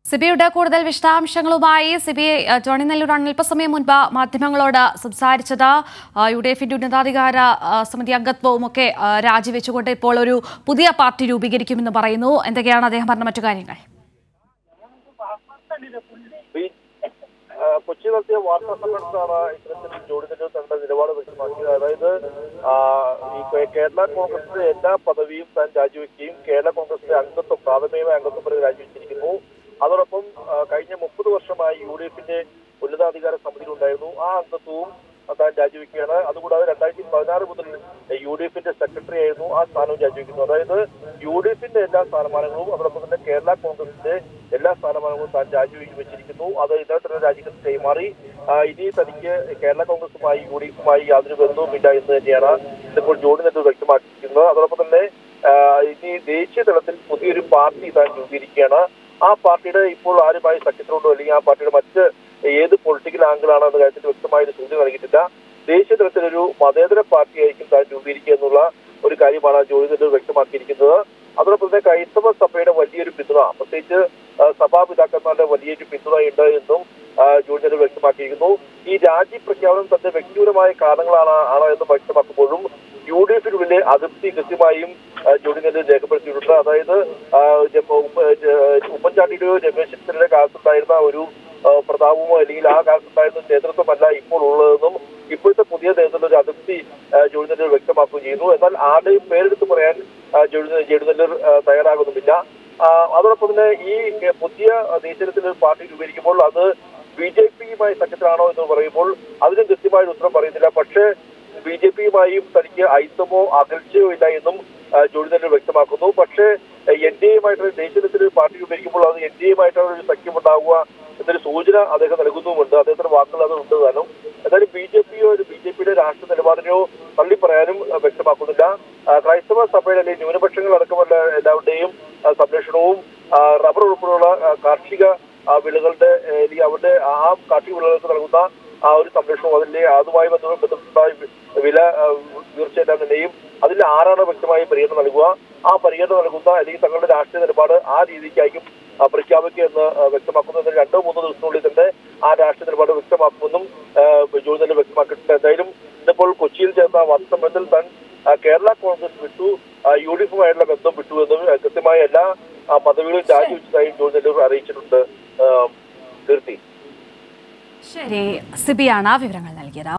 സിബിയുടെ കൂടുതൽ വിശദാംശങ്ങളുമായി സിബി അഹ്, ജോണി നെല്ലൂരാണ് അല്പസമയം മുൻപ് മാധ്യമങ്ങളോട് സംസാരിച്ചത് അഹ്, യു ഡി എഫിന്റെ ഉന്നതാധികാര അഹ്, സമിതി അംഗത്വവും ഒക്കെ അഹ്, രാജിവെച്ചുകൊണ്ട് ഇപ്പോൾ ഒരു പുതിയ പാർട്ടി രൂപീകരിക്കുമെന്ന് പറയുന്നു എന്തൊക്കെയാണ് അദ്ദേഹം പറഞ്ഞ മറ്റു കാര്യങ്ങൾ ബി- ആ, കൊച്ചി നടത്തിയ വാർത്താ സമ്മേളനത്തിലാണ് ഇത്തരത്തിൽ ജോഡി നെല്ലൂർ തന്റെ നിലപാട് വ്യക്തമാക്കിയത് അതായത് ആ, ഈ കേ- കേരള കോൺഗ്രസിന്റെ എല്ലാ പദവിയും താൻ രാജിവെക്കുകയും കേരള കോൺഗ്രസിന്റെ അംഗത്വം പ്രാഥമികമായ അംഗത്വം വരെ രാജിവെച്ചിരിക്കുന്നു അതോടൊപ്പം ആ, കഴിഞ്ഞ മുപ്പത് വർഷമായി യു ഡി എഫിന്റെ ഉന്നതാധികാര സമിതിയിലുണ്ടായിരുന്നു ആ അംഗത്വവും താൻ രാജിവെക്കുകയാണ് അതുകൂടാതെ രണ്ടായിരത്തി പതിനാറ് മുതൽ യു ഡി എഫിന്റെ സെക്രട്ടറി ആയിരുന്നു ആ സ്ഥാനവും രാജിവെക്കുന്നു അതായത് യു ഡി എഫിന്റെ എല്ലാ സ്ഥാനമാനങ്ങളും അതോടൊപ്പം തന്നെ കേരള കോൺഗ്രസിന്റെ എല്ലാ സ്ഥാനമാനങ്ങളും താൻ രാജിവെച്ച് വെച്ചിരിക്കുന്നു അത് ഇന്നലെ തന്നെ രാജിക്കത്ത് കൈമാറി ആ, ഇനി തനിക്ക് കേരള കോൺഗ്രസുമായി യു ഡി എഫുമായി യാതൊരു ബന്ധവുമില്ല എന്ന് തന്നെയാണ് ഇതിപ്പോൾ ജോഡി നെല്ലൂർ വ്യക്തമാക്കിയിരിക്കുന്നത് അതോടൊപ്പം തന്നെ ആ, ഇനി ദേശീയ തലത്തിൽ പുതിയൊരു പാർട്ടി താൻ രൂപീകരിക്കുകയാണ് ആ പാർട്ടിയുടെ ഇപ്പോൾ ആരുമായി സഖ്യത്തിലുണ്ടോ അല്ലെങ്കിൽ ആ പാർട്ടിയുടെ മറ്റ് ഏത് പൊളിറ്റിക്കൽ ആംഗിളാണ് എന്ന കാര്യത്തിൽ വ്യക്തമായ ഒരു സൂചന നൽകിയിട്ടില്ല ദേശീയ തലത്തിലൊരു മതേതര പാർട്ടിയായിരിക്കും താൻ രൂപീകരിക്കുക എന്നുള്ള ഒരു കാര്യമാണ് ജോലി നെല്ലൂർ വ്യക്തമാക്കിയിരിക്കുന്നത് അതോടൊപ്പം തന്നെ ക്രൈസ്തവ സഭയുടെ വലിയൊരു പിന്തുണ പ്രത്യേകിച്ച് ആ, സഭാപിതാക്കന്മാരുടെ വലിയൊരു പിന്തുണയുണ്ട് എന്നും ആ, ജോലി നെല്ലൂർ വ്യക്തമാക്കിയിരിക്കുന്നു ഈ രാജി പ്രഖ്യാപനം തന്റെ വ്യക്തിപരമായ കാരണങ്ങളാണ് ആണ് എന്ന് വ്യക്തമാക്കുമ്പോഴും യു ഡി എഫിനുള്ളിലെ അതിർത്തി കൃത്യമായും ആ, ജോഡി നെല്ലൂർ രേഖപ്പെടുത്തിയിട്ടുണ്ട് അതായത് ആ, ജ- ഉപ്പ- ജ- ഉമ്മൻചാണ്ടിയുടെയോ രമേശ് ചെന്നിത്തലയുടെ കാലത്തുണ്ടായിരുന്ന ഒരു ആ, പ്രതാപമോ അല്ലെങ്കിൽ ആ കാലത്തുണ്ടായിരുന്ന നേതൃത്വമല്ല ഇപ്പോൾ ഉള്ളതെന്നും ഇപ്പോഴത്തെ പുതിയ നേതൃത്വത്തിന്റെ ഒരു അതിർത്തി ആ, ജോഡി നെല്ലൂർ വ്യക്തമാക്കുകയും ചെയ്യുന്നു എന്നാൽ ആരുടെയും പേരെടുത്ത് പറയാൻ ആ, ജോഡി ജോഡി നെല്ലൂർ ആ, തയ്യാറാകുന്നുമില്ല ആ, അതോടൊപ്പം തന്നെ ഈ ഏ, പുതിയ ദേശീയത്തിൽ ഒരു പാർട്ടി രൂപീകരിക്കുമ്പോൾ അത് ബി ജെ പിയുമായി സഖ്യത്തിലാണോ എന്ന് പറയുമ്പോൾ അതിനും കൃത്യമായ ഒരു ഉത്തരം പറയുന്നില്ല പക്ഷേ ബി ജെ പിയുമായും തനിക്ക് ഐത്തമോ അകൽച്ചയോ ഇല്ല എന്നും ആ, ജോഡി നെല്ലൂർ വ്യക്തമാക്കുന്നു പക്ഷേ എൻ ഡി എയുമായിട്ട് ദേശീയത്തിൽ ഒരു പാർട്ടി രൂപീകരിക്കുമ്പോൾ അത് എൻ ഡി എയുമായിട്ടാണ് ഒരു സഖ്യമുണ്ടാവുക എന്നൊരു സൂചന അദ്ദേഹം നൽകുന്നുമുണ്ട് അദ്ദേഹത്തിന്റെ വാക്കുകൾ അത് ഉണ്ട് താനും എന്തായാലും ബി ജെ പിയോ ഒരു ബി ജെ പിയുടെ രാഷ്ട്രീയ നിലപാടിനെയോ തള്ളി പറയാനും ആ, വ്യക്തമാക്കുന്നില്ല ആ, ക്രൈസ്തവ സഭയുടെ അല്ലെങ്കിൽ ന്യൂനപക്ഷങ്ങൾ അടക്കമുള്ള എല്ലാവരുടെയും ആ, സംരക്ഷണവും ആ, റബ്ബർ ഉൾപ്പെടെയുള്ള ആ, കാർഷിക ആ, വിളകളുടെ ഏ, അല്ലെങ്കിൽ അവരുടെ ആ കാർഷിക വിളകൾക്ക് നൽകുന്ന ആ ഒരു സംരക്ഷണവും അതിന്റെ അതുമായി ബന്ധപ്പെട്ട ബന്ധപ്പെട്ട വില ആ, തീർച്ചയായിട്ടും തന്നെയും അതിൽ ആരാണ് വ്യക്തമായി പരിഗണന നൽകുക ആ പരിഗണന നൽകുന്ന അല്ലെങ്കിൽ തങ്ങളുടെ രാഷ്ട്രീയ നിലപാട് ആ രീതിക്കായിരിക്കും ആ, പ്രഖ്യാപിക്കുക എന്ന് ആ, വ്യക്തമാക്കുന്നു എന്നാൽ രണ്ടോ മൂന്നോ ദിവസത്തിനുള്ളിൽ തന്നെ ആ രാഷ്ട്രീയ നിലപാട് വ്യക്തമാക്കുമെന്നും ആ, ജോലി തന്നെ വ്യക്തമാക്കിയിട്ടുണ്ട് എന്തായാലും ഇന്നിപ്പോൾ കൊച്ചിയിൽ ചേർന്ന വാർത്താസമ്മേളനത്തിൽ താൻ ആ, കേരള കോൺഗ്രസ് വിട്ടു ആ, യു ഡി എഫുമായുള്ള ബന്ധം വിട്ടു എന്നും ആ, കൃത്യമായ എല്ലാ ആ, പദവികളും രാജിവെച്ചതായും ജോലി നെല്ലൂർ അറിയിച്ചിട്ടുണ്ട് ആ, കീർത്തി ശരി സിബിയാണ് വിവരങ്ങൾ നൽകിയത്